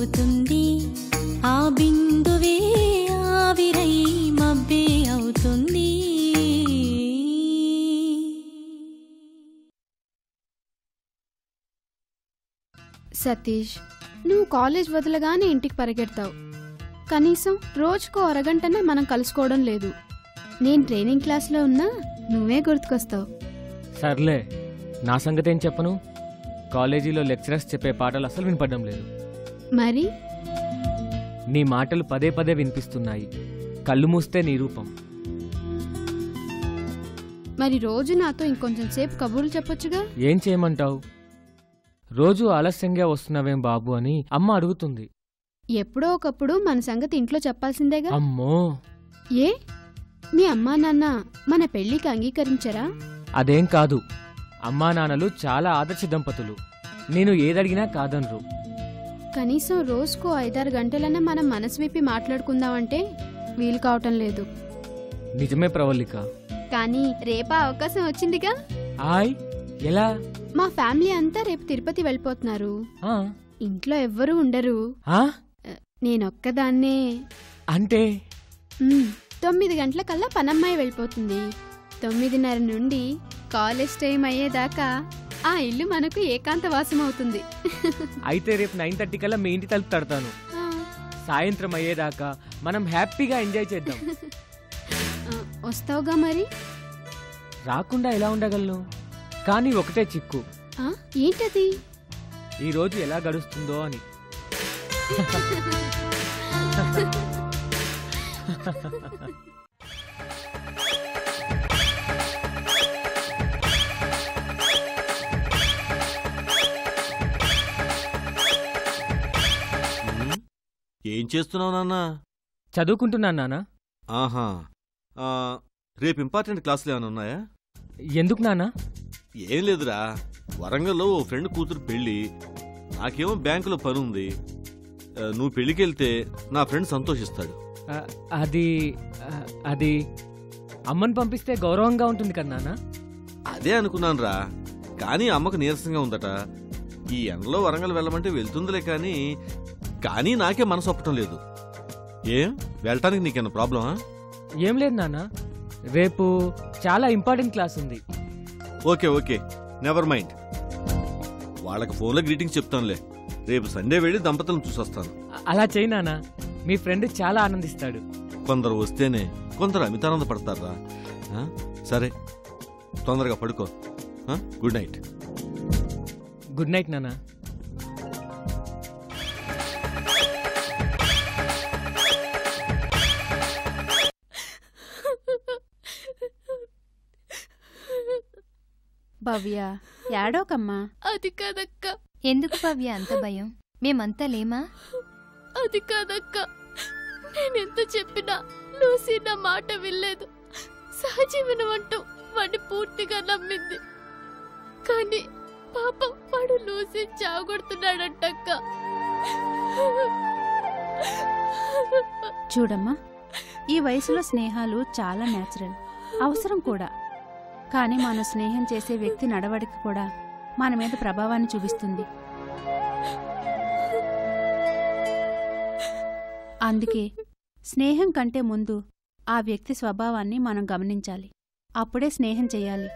అవుతుంది ఆ బిందువే ఆవిరై మబ్బే అవుతుంది సతీష్ నువ్వు కాలేజ్ వదలగానే ఇంటికి పరిగెడతావు కనీసం రోజుకో అరగంటనే మనం కలుసుకోవడం లేదు నేను ట్రైనింగ్ క్లాస్లో ఉన్నా నువ్వే గుర్తుకొస్తావు సర్లే నా సంగతి ఏం చెప్పను కాలేజీలో లెక్చరర్స్ చెప్పే పాటలు అసలు వినపడడం లేదు మరి నీ మాటలు పదే పదే వినిపిస్తున్నాయి కళ్ళు మూస్తే నీ రూపం మరి రోజు నాతో ఇంకొంచెం సేపు కబుర్లు చెప్పొచ్చుగా ఏం చేయమంటావు రోజు ఆలస్యంగా వస్తున్నావేం బాబు అని అమ్మ అడుగుతుంది ఎప్పుడో ఒకప్పుడు మన సంగతి ఇంట్లో చెప్పాల్సిందేగా అమ్మో ఏ మీ అమ్మా నాన్న మన పెళ్లికి అంగీకరించరా అదేం కాదు అమ్మా నాన్నలు చాలా ఆదర్శ దంపతులు నేను ఏదడిగినా కాదనరు కనీసం రోజుకో ఐదారు గంటలన్నా మనం మనసు విప్పి మాట్లాడుకుందామంటే వీలు కావటం లేదు నిజమే ప్రవల్లిక కానీ రేపా అవకాశం వచ్చిందిగా ఆయ్ ఎలా మా ఫ్యామిలీ అంతా రేపు తిరుపతి వెళ్ళిపోతున్నారు ఆ, ఇంట్లో ఎవ్వరూ ఉండరు ఆ? నేనొక్కదాన్నే అంటే మ్, తొమ్మిది గంటలకల్లా పనమ్మాయి వెళ్ళిపోతుంది తొమ్మిదిన్నర నుండి కాలేజ్ టైం అయ్యేదాకా ఆ ఇల్లు మనకు ఏకాంతవాసం అవుతుంది అయితే రేపు నైన్ థర్టీ కల్లా మీ ఇంటి తలుపు తడతాను ఆ, సాయంత్రం అయ్యేదాకా మనం హ్యాపీగా ఎంజాయ్ చేద్దాం ఆ, వస్తావుగా మరి రాకుండా ఎలా ఉండగలను కానీ ఒకటే చిక్కు ఆ, ఏంటది ఈ రోజు ఎలా గడుస్తుందో అని ఉమ్, ఏం చేస్తున్నావు నాన్న చదువుకుంటున్నాను నానా ఆహా ఆ, రేపు ఇంపార్టెంట్ క్లాసులు ఏమైనా ఉన్నాయా ఎందుకు నానా ఏం లేదురా వరంగల్లో ఓ ఫ్రెండ్ కూతురు పెళ్ళి నాకేమో బ్యాంకులో పని ఉంది ఆ, నువ్వు పెళ్ళికి వెళ్తే నా ఫ్రెండ్ సంతోషిస్తాడు ఆ, అది ఆ, అది అమ్మని పంపిస్తే గౌరవంగా ఉంటుంది కదా నానా అదే అనుకున్నాను రా కానీ అమ్మకు నీరసంగా ఉందట ఈ ఎండలో వరంగల్ వెళ్ళమంటే వెళ్తుందిలే కానీ కానీ నాకే మనసు ఒప్పటం లేదు ఏం వెళ్ళటానికి నీకేమైనా ప్రాబ్లమా ఏం లేదు నానా రేపు చాలా ఇంపార్టెంట్ క్లాస్ ఉంది ఓకే ఓకే నెవర్ మైండ్ వాళ్ళకి ఫోన్లో గ్రీటింగ్స్ చెప్తానులే రేపు సండే వెళ్ళి దంపతులను చూసొస్తాను అ- అలా చేయి నానా మీ ఫ్రెండ్ చాలా ఆనందిస్తాడు కొందరు వస్తేనే కొందరు అమితానంద పడతారా ఆ? సరే తొందరగా పడుకో ఆ? గుడ్ నైట్ గుడ్ నైట్ నానా భవ్య ఏడోకమ్మా అది కాదక్క ఎందుకు పవ్య అంత భయం మేమంతా లేమా అది కాదక్క నేనెంత చెప్పినా లూసీ నా మాట వినలేదు సహజీవనం అంటూ వాడిని పూర్తిగా నమ్మింది కానీ పాపం వాడు లూసీ చావగొడుతున్నాడంటక్క చూడమ్మా ఈ వయసులో స్నేహాలు చాలా నేచురల్ అవసరం కూడా కానీ మన స్నేహం చేసే వ్యక్తి నడవడిక కూడా మన మీద ప్రభావాన్ని చూపిస్తుంది అందుకే స్నేహం కంటే ముందు ఆ వ్యక్తి స్వభావాన్ని మనం గమనించాలి అప్పుడే స్నేహం చేయాలి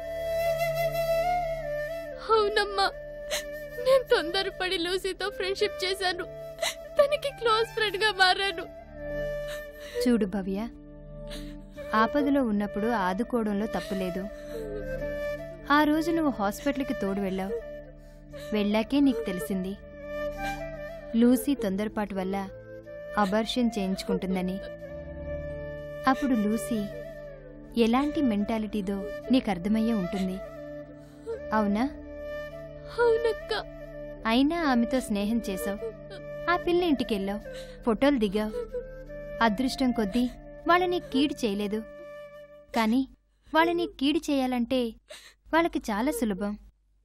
అవునమ్మా నేను తొందరపడి లూసీతో ఫ్రెండ్షిప్ చేశాను తనకి క్లోజ్ ఫ్రెండ్ గా మారాను చూడు భవ్య ఆపదలో ఉన్నప్పుడు ఆదుకోవడంలో తప్పులేదు ఆ రోజు నువ్వు హాస్పిటల్కి తోడు వెళ్ళావు వెళ్ళాకే నీకు తెలిసింది లూసీ తొందరపాటు వల్ల అబార్షన్ చేయించుకుంటుందని అప్పుడు లూసీ ఎలాంటి మెంటాలిటీదో నీకు అర్థమయ్యే ఉంటుంది అవునా అవునక్క అయినా ఆమెతో స్నేహం చేసావు ఆ పిల్ల ఇంటికెళ్ళావు ఫోటోలు దిగావు అదృష్టం కొద్దీ వాళ్ళని కీడు చేయలేదు కానీ వాళ్ళని కీడు చేయాలంటే వాళ్ళకి చాలా సులభం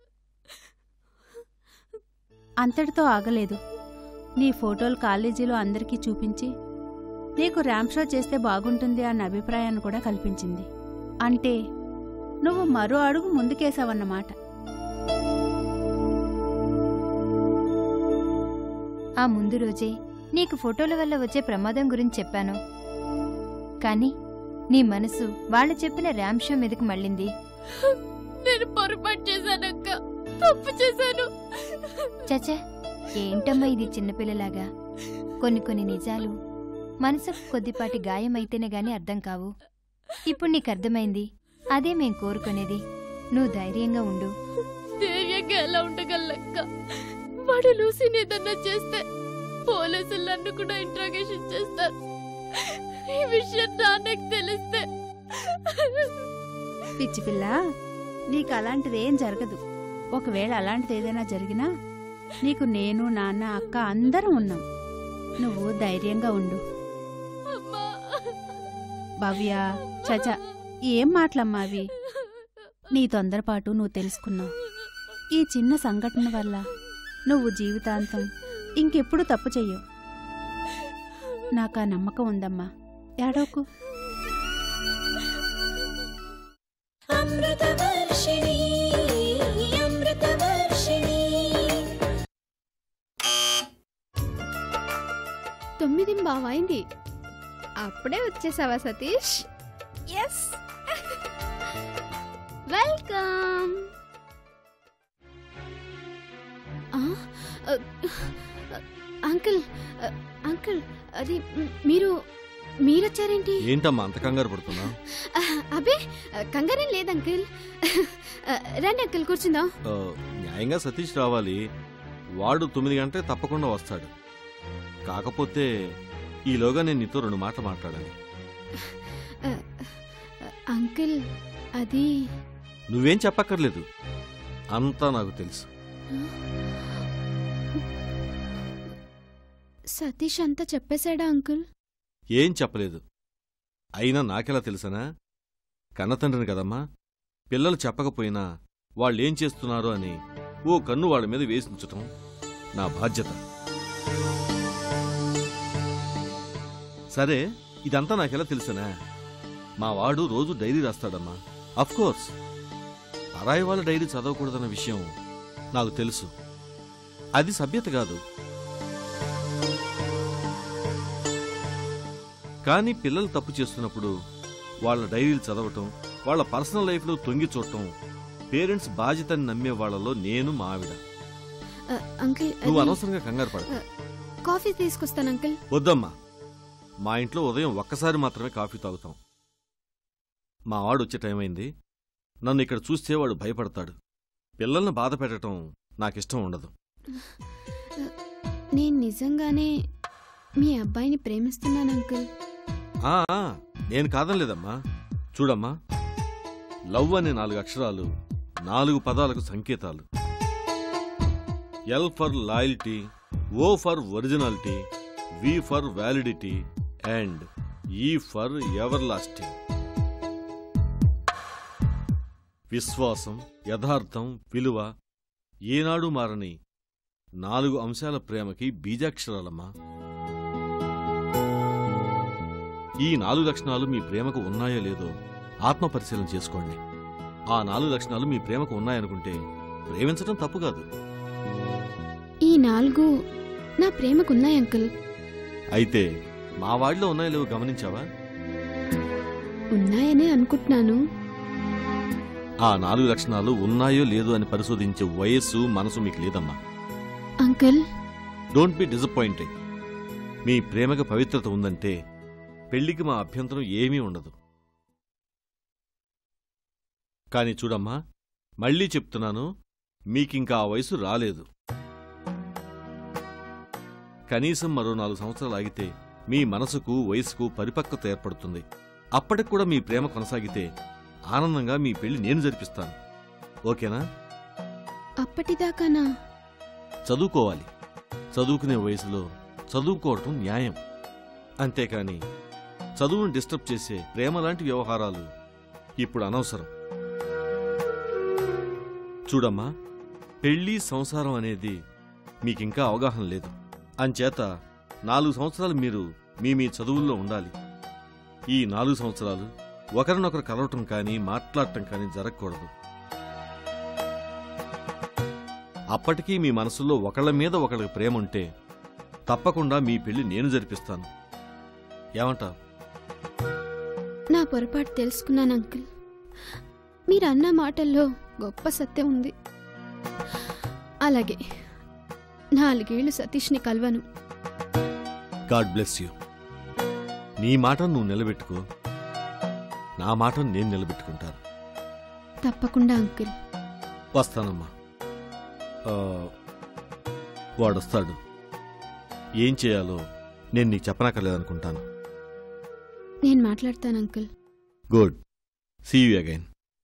అంతటితో ఆగలేదు నీ ఫోటోలు కాలేజీలో అందరికీ చూపించి నీకు ర్యాంప్ షో చేస్తే బాగుంటుంది అన్న అభిప్రాయాన్ని కూడా కల్పించింది అంటే నువ్వు మరో అడుగు ముందుకేసావన్నమాట ఆ ముందు రోజే నీకు ఫోటోల వల్ల వచ్చే ప్రమాదం గురించి చెప్పాను కానీ నీ మనసు వాళ్ళు చెప్పిన ర్యామ్ షో మీదకు మళ్ళింది నేను పొరపాటు చేశానక్క తప్పు చేశాను చచా ఏంటమ్మా ఇది చిన్నపిల్లలాగా కొన్ని కొన్ని నిజాలు మనసుకు కొద్దిపాటి గాయమైతేనే గాని అర్థం కావు ఇప్పుడు నీకు అర్థమైంది అదే మేం కోరుకునేది నువ్వు ధైర్యంగా ఉండు ధైర్యంగా ఎలా ఉండగలక్క వాడు లూసీని ఏదన్నా చేస్తే పోలీసులు నన్ను కూడా ఇంట్రాగేషన్ చేస్తారు ఈ విషయం నాన్నకు తెలిస్తే పిచ్చి పిల్ల నీకు అలాంటిది ఏం జరగదు ఒకవేళ అలాంటిది ఏదైనా జరిగినా నీకు నేను నాన్న అక్క అందరం ఉన్నాం నువ్వు ధైర్యంగా ఉండు అమ్మా భవ్య చచ ఏం మాటలమ్మా అవి నీ తొందరపాటు నువ్వు తెలుసుకున్నావు ఈ చిన్న సంఘటన వల్ల నువ్వు జీవితాంతం ఇంకెప్పుడు తప్పు చెయ్యవు నాకు ఆ నమ్మకం ఉందమ్మా ఏడోకు అమృతవర్షిణి అమృతవర్షిణి తొమ్మిది బావైంది అప్పుడే వచ్చేసావా సతీష్ ఎస్ వెల్కమ్ అంకుల్ ఆ, అంకుల్ అది మ్, మీరు మీరొచ్చారేంటి ఏంటమ్మా అంత కంగారు పడుతున్నా ఆ, అబ్బే ఆ, కంగారేం లేదు అంకుల్ ఆ, రండి అంకుల్ కూర్చుందాం ఆ, న్యాయంగా సతీష్ రావాలి వాడు తొమ్మిది గంటలే తప్పకుండా వస్తాడు కాకపోతే ఈలోగా నేను నీతో రెండు మాటలు మాట్లాడాలి ఆ, ఆ, అంకుల్ అది నువ్వేం చెప్పక్కర్లేదు అంతా నాకు తెలుసు సతీష్ అంతా చెప్పేశాడా అంకుల్ ఏం చెప్పలేదు అయినా నాకెలా తెలుసనా కన్నతండ్రిని కదమ్మా పిల్లలు చెప్పకపోయినా వాళ్ళేం చేస్తున్నారో అని ఓ కన్ను వాళ్ళ మీద వేసి ఉంచటం నా బాధ్యత సరే ఇదంతా నాకెలా తెలుసనా మా వాడు రోజు డైరీ రాస్తాడమ్మా కోర్స్ పరాయి వాళ్ళ డైరీ చదవకూడదన్న విషయం నాకు తెలుసు అది సభ్యత కాదు కానీ పిల్లలు తప్పు చేస్తున్నప్పుడు వాళ్ళ డైరీలు చదవటం వాళ్ళ పర్సనల్ లైఫ్లో తొంగి చూడటం పేరెంట్స్ బాధ్యతని నమ్మే వాళ్ళలో నేను మా ఆవిడ ఆ, అంకుల్ నువ్వు అది- అనవసరంగా కంగారు పడ కాఫీ తీసుకొస్తాను అంకుల్ వద్దమ్మా మా ఇంట్లో ఉదయం ఒక్కసారి మాత్రమే కాఫీ తాగుతాం మా వాడు వచ్చే టైం అయింది నన్ను ఇక్కడ చూస్తే వాడు భయపడతాడు పిల్లల్ని బాధ పెట్టడం నాకిష్టం ఉండదు నేను నిజంగానే మీ అబ్బాయిని ప్రేమిస్తున్నాను అంకుల్ ఆ ఆ, నేను కాదనలేదమ్మా చూడమ్మా లవ్ అనే నాలుగు అక్షరాలు నాలుగు పదాలకు సంకేతాలు L for loyalty O for originality V for validity and E for everlasting విశ్వాసం యథార్థం విలువ ఏనాడు మారని నాలుగు అంశాల ప్రేమకి బీజాక్షరాలమ్మా ఈ నాలుగు లక్షణాలు మీ ప్రేమకు ఉన్నాయో లేదో ఆత్మ పరిశీలన చేసుకోండి ఆ నాలుగు లక్షణాలు మీ ప్రేమకు ఉన్నాయనుకుంటే ప్రేమించడం తప్పు కాదు ఈ నాలుగు నా ప్రేమకున్నాయి అంకుల్ అయితే మా వాడిలో ఉన్నాయో లేవో గమనించావా ఉన్నాయనే అనుకుంటున్నాను ఆ నాలుగు లక్షణాలు ఉన్నాయో లేదో అని పరిశోధించే వయస్సు మనసు మీకు లేదమ్మా అంకుల్ డోంట్ బి డిసప్పాయింటెడ్ మీ ప్రేమకు పవిత్రత ఉందంటే పెళ్లికి మా అభ్యంతరం ఏమీ ఉండదు కాని చూడమ్మా మళ్ళీ చెప్తున్నాను మీకింకా ఆ వయసు రాలేదు కనీసం మరో నాలుగు సంవత్సరాలు ఆగితే మీ మనసుకు వయసుకు పరిపక్వత ఏర్పడుతుంది అప్పటికి కూడా మీ ప్రేమ కొనసాగితే ఆనందంగా మీ పెళ్లి నేను జరిపిస్తాను ఓకేనా అప్పటిదాకానా చదువుకోవాలి చదువుకునే వయసులో చదువుకోవటం న్యాయం అంతేకాని చదువును డిస్టర్బ్ చేసే ప్రేమ లాంటి వ్యవహారాలు ఇప్పుడు అనవసరం చూడమ్మా పెళ్లి సంసారం అనేది మీకింకా అవగాహన లేదు అంచేత నాలుగు సంవత్సరాలు మీరు మీ మీ చదువుల్లో ఉండాలి ఈ నాలుగు సంవత్సరాలు ఒకరినొకరు కలవటం కానీ మాట్లాడటం కానీ జరగకూడదు అప్పటికీ మీ మనసులో ఒకళ్ళ మీద ఒకళ్ళకి ప్రేమ ఉంటే తప్పకుండా మీ పెళ్లి నేను జరిపిస్తాను ఏమంటావ్ నా పొరపాటు తెలుసుకున్నాను అంకుల్ మీరు అన్న మాటల్లో గొప్ప సత్యం ఉంది అలాగే నాలుగేళ్లు సతీష్ని కలవను గాడ్ బ్లెస్ యూ నీ మాట నువ్వు నిలబెట్టుకో నా మాట నేను నిలబెట్టుకుంటాను తప్పకుండా అంకుల్ వస్తానమ్మా ఆ, వాడొస్తాడు ఏం చేయాలో నేను నీకు చెప్పనక్కర్లేదనుకుంటాను నేను మాట్లాడతాను uncle good see you again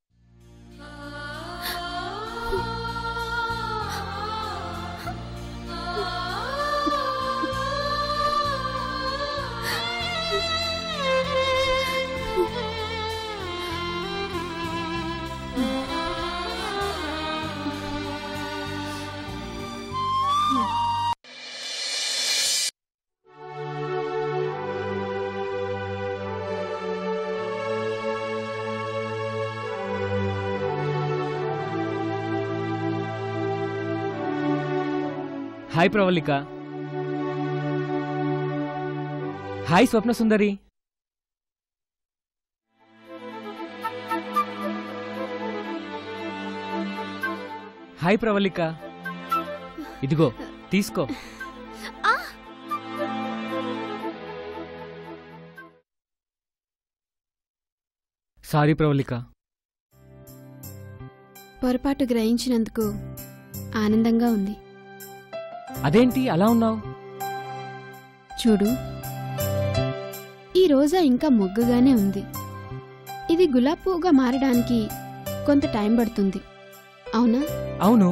hi Pravallika hi Swapna Sundari hi Pravallika ఇదిగో తీసుకో సారీ ప్రవల్లిక పొరపాటు గ్రహించినందుకు ఆనందంగా ఉంది అదేంటి అలా ఉన్నావు చూడు ఈ రోజా ఇంకా మొగ్గగానే ఉంది ఇది గులాబ్ పువ్వుగా మారడానికి కొంత టైం పడుతుంది అవునా అవును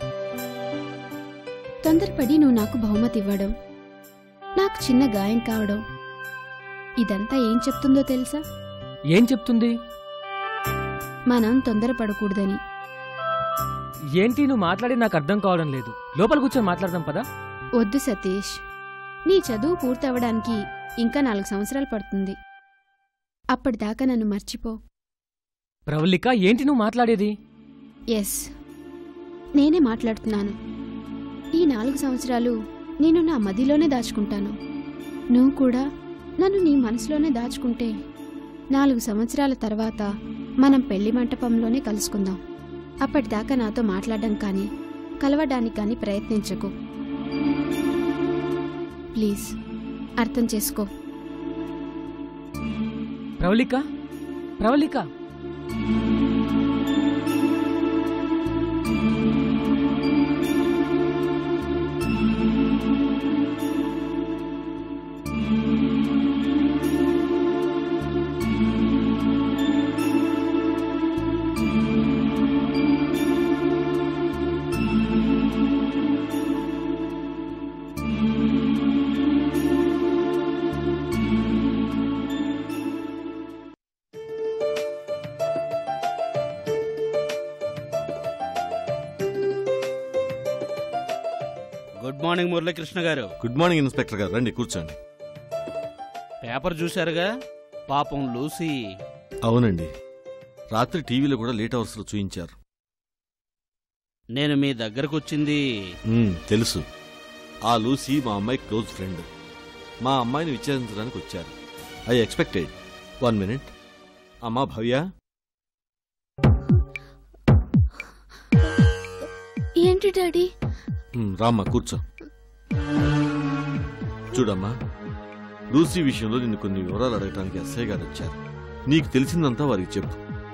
తొందరపడి నువ్వు నాకు బహుమతి ఇవ్వడం నాకు చిన్న గాయం కావడం ఇదంతా ఏం చెప్తుందో తెలుసా ఏం చెప్తుంది మనం తొందరపడకూడదని ఏంటి నువ్వు మాట్లాడి నాకు అర్థం కావడం లేదు లోపల కూర్చొని మాట్లాడదాం పదా వద్దు సతీష్ నీ చదువు పూర్తవడానికి ఇంకా నాలుగు సంవత్సరాలు పడుతుంది అప్పటిదాకా నన్ను మర్చిపో ప్రవల్లిక ఏంటి నువ్వు మాట్లాడేది ఎస్ నేనే మాట్లాడుతున్నాను ఈ నాలుగు సంవత్సరాలు నేను నా మదిలోనే దాచుకుంటాను నువ్వు కూడా నన్ను నీ మనసులోనే దాచుకుంటే నాలుగు సంవత్సరాల తర్వాత మనం పెళ్లి మంటపంలోనే కలుసుకుందాం అప్పటిదాకా నాతో మాట్లాడడం కానీ కలవడానికి కానీ ప్రయత్నించకు ప్లీజ్ అర్థం చేసుకో ప్రవళిక ప్రవళిక గుడ్ మార్నింగ్ మురళీకృష్ణ గారు గుడ్ మార్నింగ్ ఇన్స్పెక్టర్ గారు రండి కూర్చోండి పేపర్ చూశారుగా పాపం లూసీ అవునండి రాత్రి టీవీలో కూడా లేట్ అవర్స్లో చూయించారు నేను మీ దగ్గరకు వచ్చింది మ్మ్, తెలుసు ఆ లూసీ మా అమ్మాయి క్లోజ్ ఫ్రెండ్ మా అమ్మాయిని విచారించడానికి వచ్చారు ఐ ఎక్స్పెక్టెడ్ వన్ మినిట్ అమ్మా భవ్య ఏంటి డాడీ మ్మ్, రామ్మా కూర్చో చూడమ్మా లూసీ విషయంలో నిన్ను కొన్ని వివరాలు అడగడానికి ఎస్ఐ గారు వచ్చారు నీకు తెలిసిందంతా వారికి చెప్పు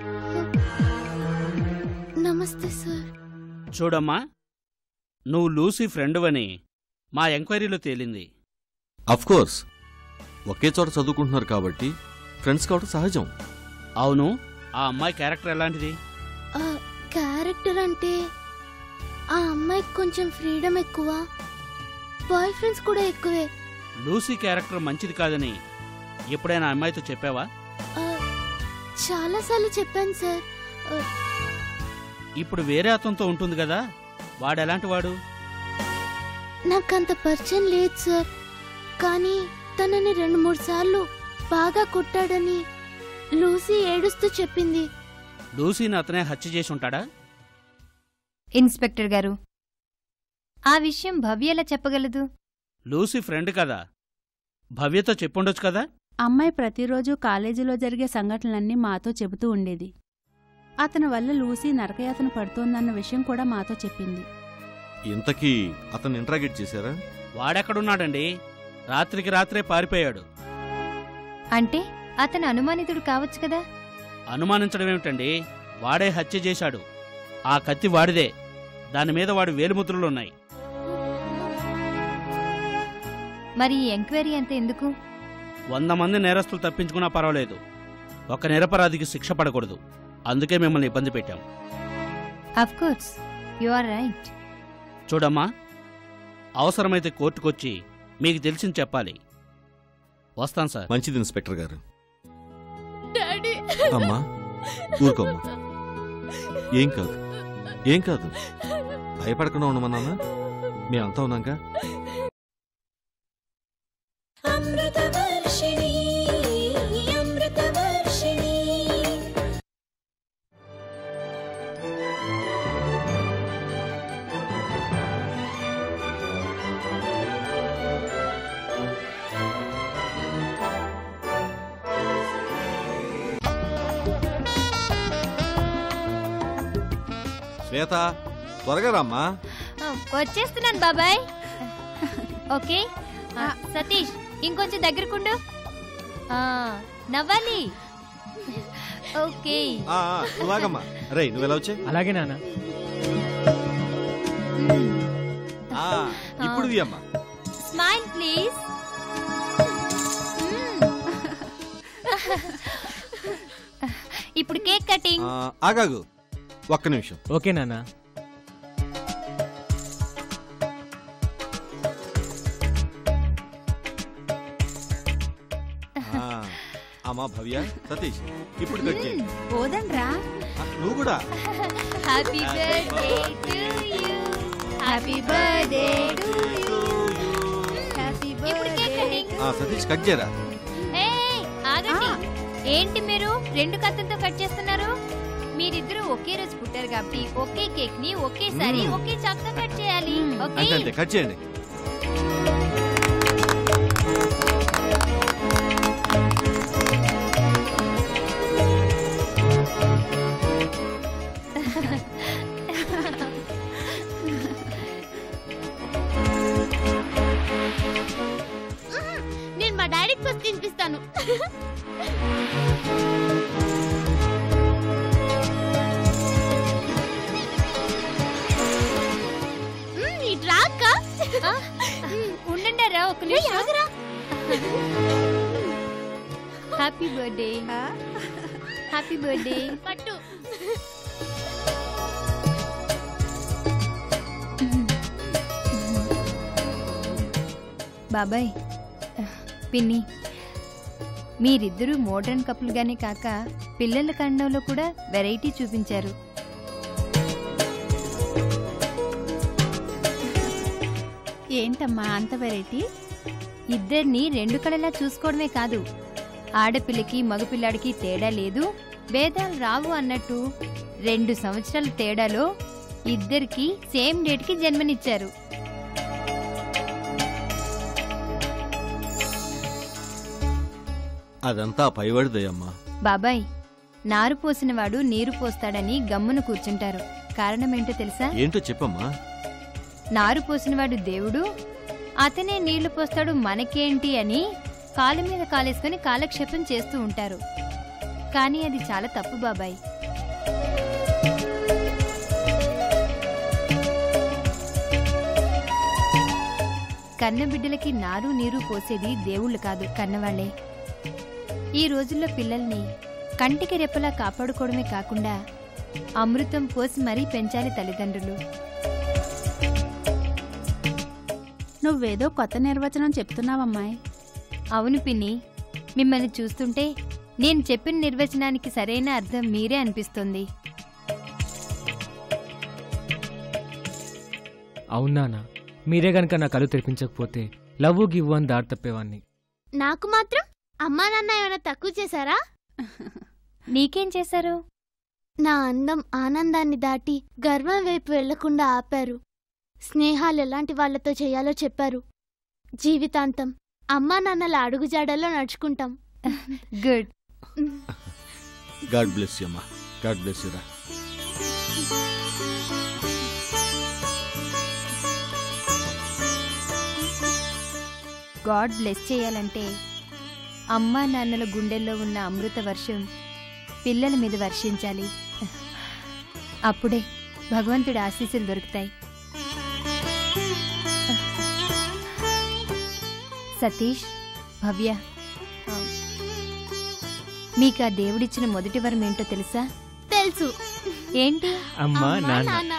నమస్తే సార్ చూడమ్మా నువ్వు లూసీ ఫ్రెండువని మా ఎంక్వైరీలో తేలింది అఫ్ కోర్స్ ఒకే చోట చదువుకుంటున్నారు కాబట్టి ఫ్రెండ్స్ కావడం సహజం అవును ఆ అమ్మాయి క్యారెక్టర్ ఎలాంటిది ఆ, క్యారెక్టర్ అంటే ఆ అమ్మాయికి కొంచెం ఫ్రీడమ్ ఎక్కువ బాయ్ ఫ్రెండ్స్ కూడా ఎక్కువే లూసీ క్యారెక్టర్ మంచిది కాదని ఎప్పుడైనా ఆ అమ్మాయితో చెప్పావా ఆ, చాలాసార్లు చెప్పాను సార్ ఆ, ఇప్పుడు వేరే అతనితో ఉంటుంది కదా వాడెలాంటి వాడు నాకంత పరిచయం లేదు సార్ కానీ తనని రెండు మూడు సార్లు బాగా కొట్టాడని లూసీ ఏడుస్తూ చెప్పింది లూసీని అతనే హత్య చేసి ఉంటాడా ఇన్స్పెక్టర్ గారు ఆ విషయం భవ్య ఎలా చెప్పగలదు లూసీ ఫ్రెండ్ కదా భవ్యతో చెప్పుండొచ్చు కదా అమ్మాయి ప్రతిరోజు కాలేజీలో జరిగే సంఘటనలన్నీ మాతో చెబుతూ ఉండేది అతని వల్ల లూసీ నరకయాతన పడుతోందన్న విషయం కూడా మాతో చెప్పింది ఇంతకీ అతను ఇంట్రాగేట్ చేశారా వాడెక్కడున్నాడండి రాత్రికి రాత్రే పారిపోయాడు అంటే అతను అనుమానితుడు కావచ్చు కదా అనుమానించడం ఏమిటండి వాడే హత్య చేశాడు ఆ కత్తి వాడిదే దాని మీద వాడి వేలిముద్రలున్నాయి మరి ఈ ఎంక్వైరీ అంత ఎందుకు వంద మంది నేరస్తులు తప్పించుకున్నా పర్వాలేదు ఒక నిరపరాధికి శిక్ష పడకూడదు అందుకే మిమ్మల్ని ఇబ్బంది పెట్టాం of course you are right చూడమ్మా అవసరమైతే కోర్టుకొచ్చి మీకు తెలిసింది చెప్పాలి వస్తాను సార్ మంచిది ఇన్స్పెక్టర్ గారు డాడీ అమ్మా ఊరుకోమ్మా ఏం కాదు ఏం కాదు భయపడకుండా ఉండమన్నానా మేమంతా ఉన్నాక అమృతవర్షిణి అమృతవర్షిణి శ్వేత త్వరగా రామ్మా ఆ, వచ్చేస్తున్నాను బాబాయ్ ఓకే ఆ, సతీష్ ఇంకొంచెం దగ్గరకుండు ఆ, నవ్వాలి ఓకే ఆ, ఆ, నువ్వాగమ్మా రే నువ్వు ఎలా వచ్చే అలాగే నాన్న ఇప్పుడు ది అమ్మా స్మైల్ ప్లీజ్ ఇప్పుడు కేక్ కటింగ్ ఆ, ఆగాగు ఒక్క నిమిషం ఓకే నాన్న ఆ, అమ్మా భవ్య సతీష్ ఇప్పుడు కట్ చేయి పోదండ్రా ఆ, నువ్వు కూడా happy birthday to you happy birthday to you happy ఇప్పుడు కేక్ కటింగ్ ఆ, సతీష్ కట్ చేయరా ఏయ్ ఆగండి ఏంటి మీరు రెండు కత్తులతో కట్ చేస్తున్నారు మీరిద్దరూ ఒకే రోజు పుట్టారు కాబట్టి ఒకే కేక్ ని ఒకేసారి మ్మ్. ఒకే చాక్ తో కట్ చేయాలి ఓకే అంతే అంతే కట్ చేయండి నేను మా డాడీకి ఫస్ట్ తినిపిస్తాను మ్మ్, ఇటు రా అక్క. ఉండండి రా ఒక నిమిషం హ్యాపీ బర్త్డే హ్యాపీ బర్త్డే పట్టు బాబాయ్ పిన్ని మీరిద్దరూ మోడర్న్ కపుల్గానే కాక పిల్లల కండంలో కూడా వెరైటీ చూపించారు ఏంటమ్మా అంత వెరైటీ ఇద్దరిని రెండు కళలా చూసుకోవడమే కాదు ఆడపిల్లకి మగపిల్లాడికి తేడా లేదు భేదాలు రావు అన్నట్టు రెండు సంవత్సరాల తేడాలో ఇద్దరికి సేమ్ డేట్కి జన్మనిచ్చారు అదంతా పైవాడిదయ్యమ్మా బాబాయ్ నారు పోసినవాడు నీరు పోస్తాడని గమ్మున కూర్చుంటారు కారణమేంటో తెలుసా ఏంటో చెప్పమ్మా నారు పోసినవాడు దేవుడు అతనే నీళ్లు పోస్తాడు మనకేంటి అని కాలు మీద కాలేసుకుని కాలక్షేపం చేస్తూ ఉంటారు కానీ అది చాలా తప్పు బాబాయ్ కన్న బిడ్డలకి నారు నీరు పోసేది దేవుళ్ళు కాదు కన్నవాళ్లే ఈ రోజుల్లో పిల్లల్ని కంటికి రెప్పలా కాపాడుకోవడమే కాకుండా అమృతం పోసి మరీ పెంచాలి తల్లిదండ్రులు నువ్వేదో కొత్త నిర్వచనం చెప్తున్నావమ్మాయి అవును పిన్ని మిమ్మల్ని చూస్తుంటే నేను చెప్పిన నిర్వచనానికి సరైన అర్థం మీరే అనిపిస్తుంది అవును నాన్న మీరే గనక నా కళ్ళు తెరిపించకపోతే లవ్ గివ్ అని దారి తప్పేవాణ్ణి నాకు మాత్రం అమ్మా నాన్న ఏమైనా తక్కువ చేశారా నీకేం చేశారు నా అందం ఆనందాన్ని దాటి గర్వం వైపు వెళ్లకుండా ఆపారు స్నేహాలు ఎలాంటి వాళ్లతో చేయాలో చెప్పారు జీవితాంతం అమ్మా నాన్నల అడుగుజాడల్లో నడుచుకుంటాం గుడ్ గాడ్ బ్లెస్ యూ అమ్మా గాడ్ బ్లెస్ యూ రా గాడ్ బ్లెస్ చేయాలంటే అమ్మా నాన్నల గుండెల్లో ఉన్న అమృత వర్షం పిల్లల మీద వర్షించాలి అప్పుడే భగవంతుడి ఆశీస్సులు దొరుకుతాయి సతీష్ భవ్య ఆ, మీకు ఆ దేవుడిచ్చిన మొదటి వరం ఏంటో తెలుసా తెలుసు ఏంటి అమ్మా అమ్మా, నాన్న నాన్న